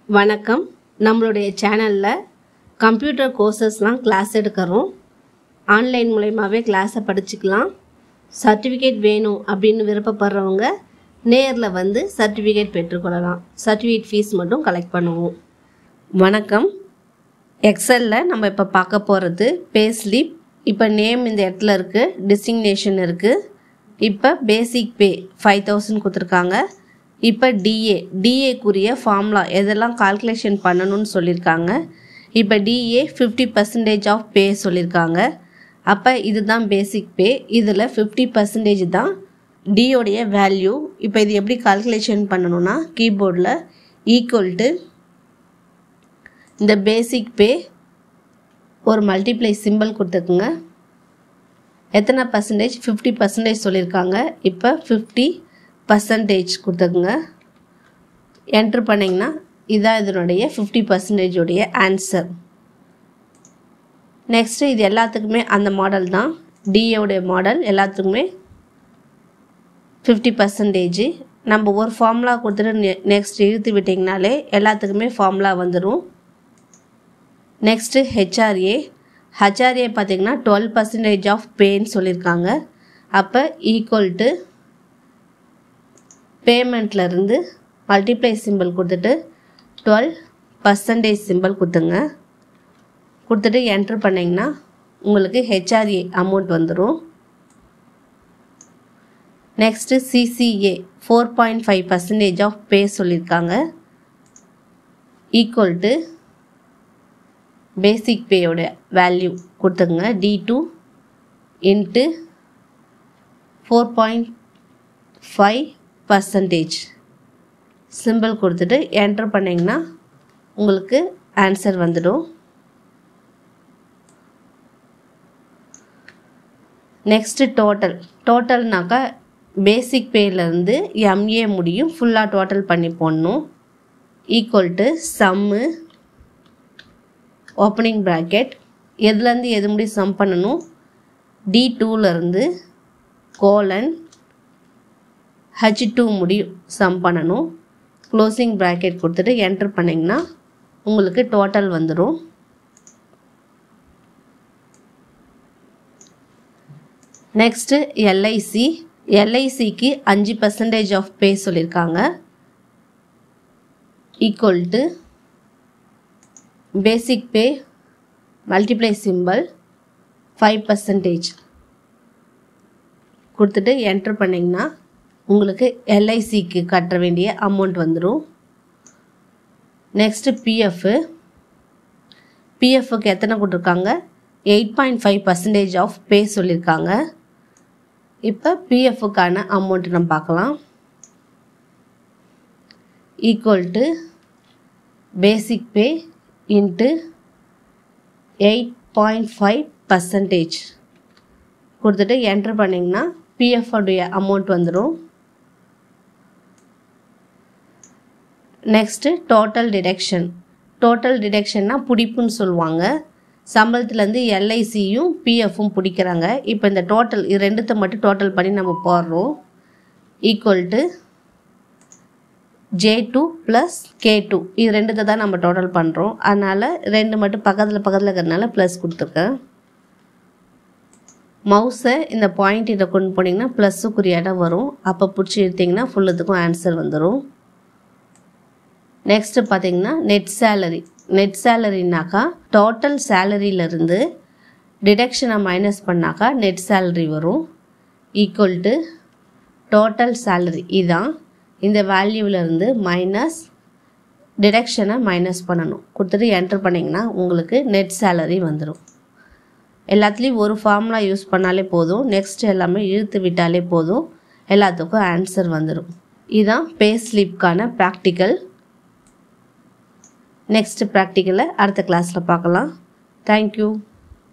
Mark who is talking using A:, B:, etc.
A: வணக்கம் நம்மளுடைய சேனலில் கம்ப்யூட்டர் கோர்சஸ்லாம் கிளாஸ் எடுக்கிறோம் ஆன்லைன் மூலயமாவே கிளாஸை படிச்சுக்கலாம் சர்டிஃபிகேட் வேணும் அப்படின்னு விருப்பப்படுறவங்க நேரில் வந்து சர்டிஃபிகேட் பெற்றுக்கொள்ளலாம் சர்டிஃபிகேட் ஃபீஸ் மட்டும் கலெக்ட் பண்ணுவோம் வணக்கம் எக்ஸலில் நம்ம இப்போ பார்க்க போகிறது பே ஸ்லிப் இப்போ நேம் இந்த இடத்துல இருக்குது டிசிக்னேஷன் இருக்குது இப்போ பேசிக் பே ஃபைவ் தௌசண்ட் கொடுத்துருக்காங்க இப்போ டிஏ டிஏக்குரிய ஃபார்முலா எதெல்லாம் கால்குலேஷன் பண்ணணும்னு சொல்லியிருக்காங்க இப்போ DA fifty percentage of pay சொல்லியிருக்காங்க அப்போ இதுதான் பேசிக் பே இதில் ஃபிஃப்டி பர்சன்டேஜ் தான் டியோடைய வேல்யூ இப்போ இது எப்படி கால்குலேஷன் பண்ணணும்னா கீபோர்டில் ஈக்குவல் டு இந்த பேசிக் பே ஒரு மல்டிப்ளை சிம்பிள் கொடுத்துக்குங்க எத்தனை பர்சன்டேஜ் ஃபிஃப்டி பர்சன்டேஜ் சொல்லியிருக்காங்க இப்போ ஃபிஃப்டி பர்சன்டேஜ் கொடுத்துக்குங்க என்ட்ரு பண்ணிங்கன்னா இதான் இதனுடைய ஃபிஃப்டி பர்சன்டேஜுடைய ஆன்சர் நெக்ஸ்ட்டு இது எல்லாத்துக்குமே அந்த மாடல் தான் டிஏவுடைய மாடல் எல்லாத்துக்குமே ஃபிஃப்டி பர்சன்டேஜ் நம்ம ஒரு ஃபார்முலா கொடுத்துட்டு நெக்ஸ்ட் இழுத்து விட்டிங்கனாலே எல்லாத்துக்குமே ஃபார்முலா வந்துடும் நெக்ஸ்ட்டு ஹெச்ஆர்ஏ ஹெச்ஆர்ஏ பார்த்திங்கன்னா டுவெல் பர்சன்டேஜ் ஆஃப் பேன்னு சொல்லியிருக்காங்க அப்போ ஈக்குவல் டு பேமெண்ட்லேருந்து மல்டிப்ளை சிம்பிள் கொடுத்துட்டு டுவெல் பர்சன்டேஜ் சிம்பிள் கொடுத்துங்க கொடுத்துட்டு என்ட்ரு பண்ணிங்கன்னா உங்களுக்கு ஹெச்ஆர்ஏ அமௌண்ட் வந்துடும் next CCA four point five percentage of pay சொல்லியிருக்காங்க ஈக்குவல் டு பேசிக் பேயோட வேல்யூ கொடுத்துங்க D two into four point five percentage simple கொடுத்துட்டு என்ட்ரு பண்ணிங்கன்னா உங்களுக்கு ஆன்சர் வந்துடும் நெக்ஸ்ட்டு டோட்டல் டோட்டல்னாக்கா பேசிக் பேலேருந்து எம்ஏ முடியும் ஃபுல்லாக டோட்டல் பண்ணி போடணும் equal to sum opening bracket எதுலேருந்து எது முடி சம் பண்ணணும் டி டூலேருந்து கோலன் ஹச் டூ முடியும் சம் பண்ணணும் க்ளோசிங் ப்ராக்கெட் கொடுத்துட்டு என்ட்ரு பண்ணிங்கன்னா உங்களுக்கு டோட்டல் வந்துடும் நெக்ஸ்ட்டு எல்ஐசி எல்ஐசிக்கு அஞ்சு பர்சன்டேஜ் ஆஃப் பே சொல்லியிருக்காங்க equal to basic pay multiply simple five percentage கொடுத்துட்டு என்ட்ரு பண்ணிங்கன்னா உங்களுக்கு எல்ஐசிக்கு கட்ட வேண்டிய அமௌண்ட் வந்துடும் நெக்ஸ்ட்டு பிஎஃப்பு பிஎஃப்க்கு எத்தனை கொடுத்துருக்காங்க eight point five percentage of pay சொல்லியிருக்காங்க இப்போ பிஎஃப்க்கான அமௌண்ட் நம்ம பார்க்கலாம் equal to basic pay into eight point five percentage கொடுத்துட்டு என்ட்ரு பண்ணிங்கன்னா பிஎஃப்டைய அமௌண்ட் வந்துடும் நெக்ஸ்ட்டு டோட்டல் டிடக்ஷன் டோட்டல் டிடக்ஷன்னா பிடிப்புன்னு சொல்லுவாங்க சம்பளத்துலேருந்து எல்ஐசியும் பிஎஃப்பும் பிடிக்கிறாங்க இப்போ இந்த டோட்டல் இது ரெண்டுத்தை மட்டும் டோட்டல் பண்ணி நம்ம போடுறோம் equal to J two plus K two இது ரெண்டுத்தை தான் நம்ம டோட்டல் பண்ணுறோம் அதனால் ரெண்டு மட்டும் பக்கத்தில் பக்கத்தில் இருக்கிறதுனால ப்ளஸ் கொடுத்துருக்கேன் மவுஸை இந்த பாயிண்ட் இதை கொண்டு போனீங்கன்னா ப்ளஸ்ஸுக்குரிய இடம் வரும் அப்போ பிடிச்சி எடுத்திங்கன்னா ஃபுல்லுத்துக்கும் ஆன்சர் வந்துடும் நெக்ஸ்ட்டு பார்த்தீங்கன்னா நெட் சேலரி நெட் சேலரினாக்கா டோட்டல் சேலரியிலேருந்து டிடக்ஷனை மைனஸ் பண்ணாக்கா நெட் சேலரி வரும் ஈக்குவல் டு டோட்டல் சேலரி இதான் இந்த வேல்யூவிலேருந்து மைனஸ் டிடக்ஷனை மைனஸ் பண்ணணும் கொடுத்துட்டு என்ட்ரு பண்ணிங்கன்னா உங்களுக்கு நெட் சேலரி வந்துடும் எல்லாத்துலேயும் ஒரு ஃபார்முலா யூஸ் பண்ணாலே போதும் நெக்ஸ்ட் எல்லாமே இழுத்து விட்டாலே போதும் எல்லாத்துக்கும் ஆன்சர் வந்துடும் இதுதான் பே ஸ்லிப்கான ப்ராக்டிக்கல் நெக்ஸ்ட் ப்ராக்டிக்கலை அடுத்த கிளாஸில் பார்க்கலாம் தேங்க்யூ